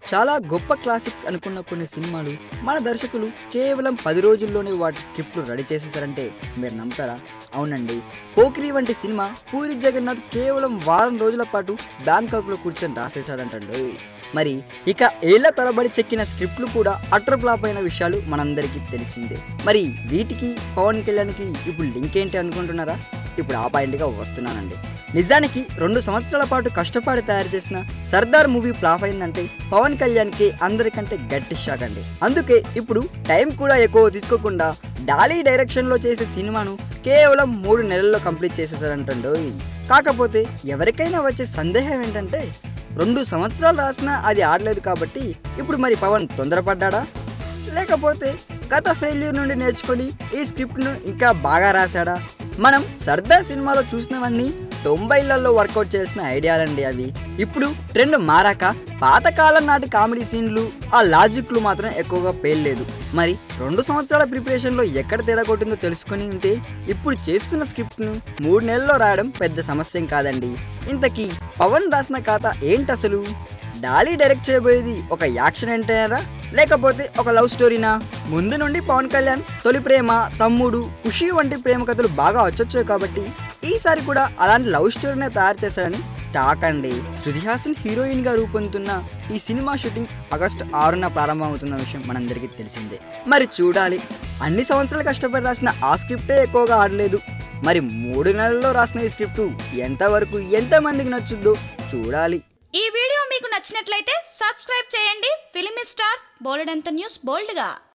చాలా గొప్ప క్లాసిక్స్ అనుకున్న కొన్ని సినిమాలు మన దర్శకులు కేవలం పది రోజుల్లోనే వాటి స్క్రిప్ట్లు రెడీ చేసేసారంటే మీరు నమ్ముతారా అవునండి పోకిరి వంటి సినిమా పూరి జగన్నాథ్ కేవలం వారం రోజుల పాటు బ్యాంకాక్లో కూర్చొని రాసేశాడంటండి మరి ఇక ఏళ్ల తరబడి చెక్కిన స్క్రిప్ట్లు కూడా అటర్ ఫ్లాప్ అయిన విషయాలు మనందరికీ తెలిసిందే మరి వీటికి పవన్ కళ్యాణ్కి ఇప్పుడు లింక్ ఏంటి అనుకుంటున్నారా ఇప్పుడు ఆ పాయింట్గా వస్తున్నానండి నిజానికి రెండు సంవత్సరాల పాటు కష్టపడి తయారు చేసిన సర్దార్ మూవీ ఫ్లాప్ అయిందంటే పవన్ కళ్యాణ్కి అందరికంటే గట్టి షాక్ అండి అందుకే ఇప్పుడు టైం కూడా ఎక్కువ తీసుకోకుండా డాలీ డైరెక్షన్లో చేసే సినిమాను కేవలం మూడు నెలల్లో కంప్లీట్ చేసేసారంటండోయ్ కాకపోతే ఎవరికైనా వచ్చే సందేహం ఏంటంటే రెండు సంవత్సరాలు రాసినా అది ఆడలేదు కాబట్టి ఇప్పుడు మరి పవన్ తొందరపడ్డా లేకపోతే గత ఫెయిల్యూర్ నుండి నేర్చుకొని ఈ స్క్రిప్ట్ను ఇంకా బాగా రాశాడా మనం సర్దార్ సినిమాలో చూసినవన్నీ తొంభైలలో వర్కౌట్ చేసిన ఐడియాలండి అవి ఇప్పుడు ట్రెండ్ మారాక పాతకాలం నాటి కామెడీ సీన్లు ఆ లాజిక్లు మాత్రం ఎక్కువగా పేర్లేదు మరి రెండు సంవత్సరాల ప్రిపరేషన్లో ఎక్కడ తేడా కొట్టిందో తెలుసుకొని ఉంటే ఇప్పుడు చేస్తున్న స్క్రిప్ట్ను మూడు నెలల్లో రాయడం పెద్ద సమస్యం కాదండి ఇంతకీ పవన్ రాసిన కథ ఏంటి అసలు డాలీ డైరెక్ట్ చేయబోయేది ఒక యాక్షన్ ఎంటైనరా లేకపోతే ఒక లవ్ స్టోరీనా ముందు నుండి పవన్ కళ్యాణ్ తొలి ప్రేమ తమ్ముడు ఖుషి వంటి ప్రేమ కథలు బాగా వచ్చొచ్చాయి కాబట్టి ఈసారి కూడా అలాంటి లవ్ స్టోరీనే తయారు చేశారని టాక్ అండి శృతి హాసన్ హీరోయిన్ గా రూపొందుతున్న ఈ సినిమా షూటింగ్ ఆగస్టు ఆరున ప్రారంభమవుతున్న విషయం మనందరికీ తెలిసిందే మరి చూడాలి అన్ని సంవత్సరాలు కష్టపడి రాసిన ఆ స్క్రిప్టే ఎక్కువగా ఆడలేదు మరి మూడు నెలల్లో రాసిన ఈ స్క్రిప్ట్ ఎంతవరకు ఎంతమందికి నచ్చుద్దో చూడాలి ఈ వీడియో మీకు నచ్చినట్లయితే సబ్స్క్రైబ్ చేయండి ఫిలిమి స్టార్స్ బోలెడంత న్యూస్ బోల్డ్గా